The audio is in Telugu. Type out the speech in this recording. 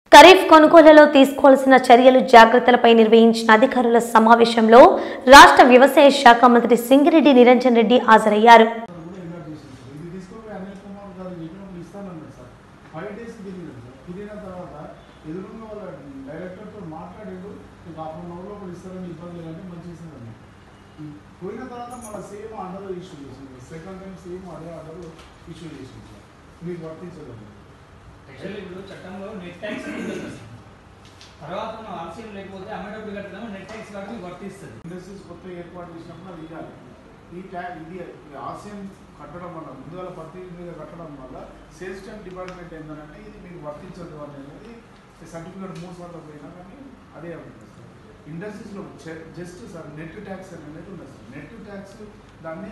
ఖరీఫ్ కొనుగోలులో తీసుకోవాల్సిన చర్యలు జాగ్రత్తలపై నిర్వహించిన అధికారుల సమావేశంలో రాష్ట్ర వ్యవసాయ శాఖ మంత్రి సింగిరెడ్డి నిరంజన్ రెడ్డి హాజరయ్యారు కూడా ఇన్వైట్ చేసింది సార్ ఇది తీసుకొని అనిల్ కుమార్ గారు చెప్పినప్పుడు ఇస్తానన్నాడు సార్ ఫైవ్ డేస్ తిరిగినాడు సార్ తిరిగిన తర్వాత ఎదురుగా వాళ్ళ డైరెక్టర్తో మాట్లాడాడు మీకు హాఫ్ అన్ అవర్లో కూడా ఇస్తారని ఇబ్బంది లేదంటే మంచి ఇస్తారని పోయిన తర్వాత మళ్ళీ సేమ్ ఆర్డర్ ఇష్యూ చేసింది సెకండ్ టైం సేమ్ అదే ఆర్డర్ ఇష్యూ చేసింది సార్ మీకు వర్తించదండి యాక్చువల్లీ ఇప్పుడు చట్టంలో నెట్ ట్యాక్స్ ఉంటుంది సార్. తర్వాత మనం ఆలస్యం లేకపోతే అమ్మేటప్పుడు కట్టడం నెట్ ట్యాక్స్ కాబట్టి మీకు వర్తిస్తుంది ఇండస్ట్రీస్ కొత్త ఏర్పాటు చేసినప్పుడు అది ఇవ్వాలి ఈ ట్యా ఇది ఆసియం కట్టడం వల్ల ముందుగా ప్రతి మీద కట్టడం వల్ల సేల్స్ ట్యాక్స్ డిపార్ట్మెంట్ ఏంటంటే ఇది మీకు వర్తించదు అనేది సర్టిఫికేట్ మూడు సార్లు పోయినా కానీ అదే ఉంటుంది సార్ ఇండస్ట్రీస్లో జస్ట్ సార్ నెట్ ట్యాక్స్ అనేది ఉండదు సార్ నెట్ ట్యాక్స్ దాన్ని